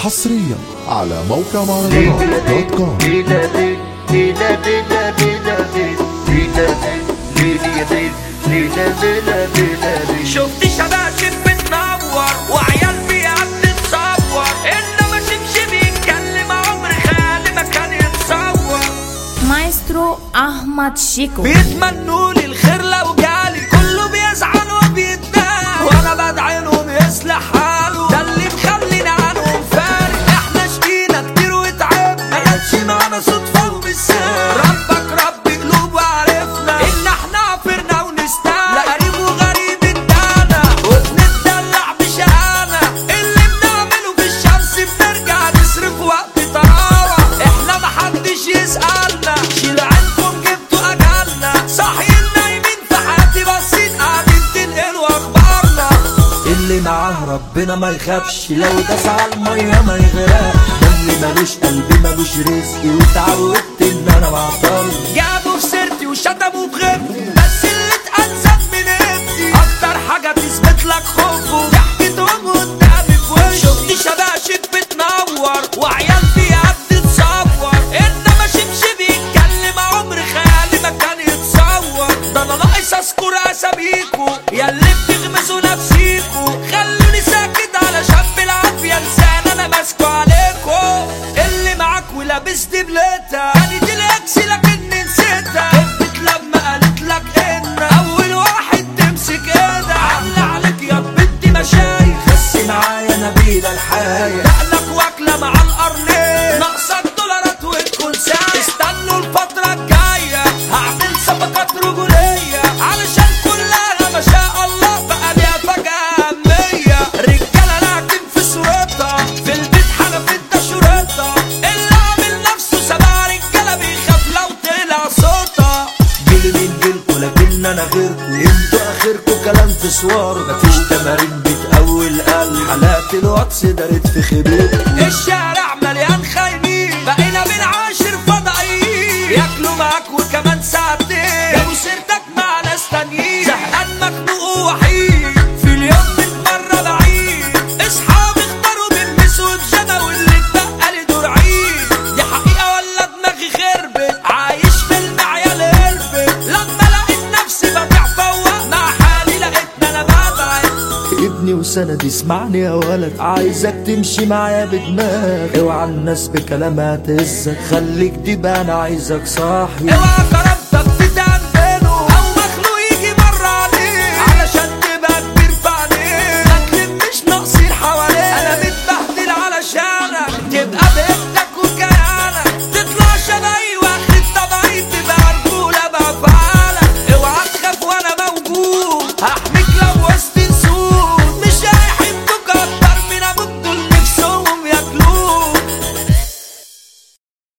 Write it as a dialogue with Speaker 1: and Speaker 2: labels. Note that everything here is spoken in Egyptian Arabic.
Speaker 1: حصريا على موقع مهرجانات دوت كوم
Speaker 2: شفت شباشب بتنور وعيال بيقعد تتصور انما شبشب يتكلم عمر خيالي ما كان يتصور
Speaker 3: مايسترو احمد شيكو
Speaker 2: بيتمنوا لي الخير لو جالي كله بيزعل وبيتنام وانا بدعي لهم يصلح حاله ده اللي مخلينا عنهم فارق احنا شقينا كتير وتعبنا ما جاتش معانا صدفه وبالسهل ربك رب قلوب وعرفنا ان احنا عفرنا ونستاهل لا قريب وغريب ادانا وبنتدلع بشقانا اللي بنعمله في الشمس بنرجع نصرف وقت طراوه احنا محدش يسألنا شيل عنكم جبتوا اجالنا صاحيين نايمين في حياتي باصين قاعدين تنقلوا اخبارنا اللي معاه ربنا ما يخافش لو داس على الميه ما يغرقش ده اللي ملوش قلبي ملوش رزقي واتعودت ان انا معطل جابوا في سيرتي وشتموا في غيرتي بس اللي اتأذى من انتي اكتر حاجه تثبت لك خوفه ضحكتهم قدامي في وشي شفت شباشب بتنور وعيال فيها بتتصور انما شبشب يتكلم عمر خيالي ما كان يتصور ده انا ناقص اذكر اساميكو يا اللي بتغمزوا نفسيكو خلوني ساكت علشان بالعافيه لسان انا ماسكه عليكو اللي معاك ولابس دبلتها كانت الاكس لكني نسيتها كبت لما قالت لك ان اول واحد تمسك ايدها عامله عليك يا بنتي مشايخ بس معايا نبيله الحياه دقلك واكله مع القرنين ناقصه الدولارات وتكون سايق استنوا الفتره الجايه هعمل صفقات رجوليه علشان كلها ما شاء الله بقى ليها فجاه اهميه رجاله لكن في صورتها في البيت حنفت شرطها اللي عامل نفسه سبع رجاله بيخاف لو طلع صوتها جيلي من جيلكوا لكن انا غيركوا انتوا اخركوا كلام في صور مفيش تمارين بتقوي القلب حالات الواتس دارت في خيبتكوا الشارع مليان خاينين بقينا بنعاشر فضائيين ياكلوا معاك وكمان ساعتين جابوا سيرتك مع ناس تانيين زهقان مخنوق ووحيد في اليوم من مرة بعيد اصحابي اختاروا بيلبسوا بجنة واللي اتبقى لي دور عيد دي حقيقة ولا دماغي خربت عايش في المعيال هربت لما لقيت نفسي ببيع فوق مع حالي لقيتني انا ببعد ابني وسندي اسمعني يا ولد عايزك تمشي معايا بدماغ اوعى الناس بكلامها تهزك خليك دي بقى انا عايزك صاحبي اوعى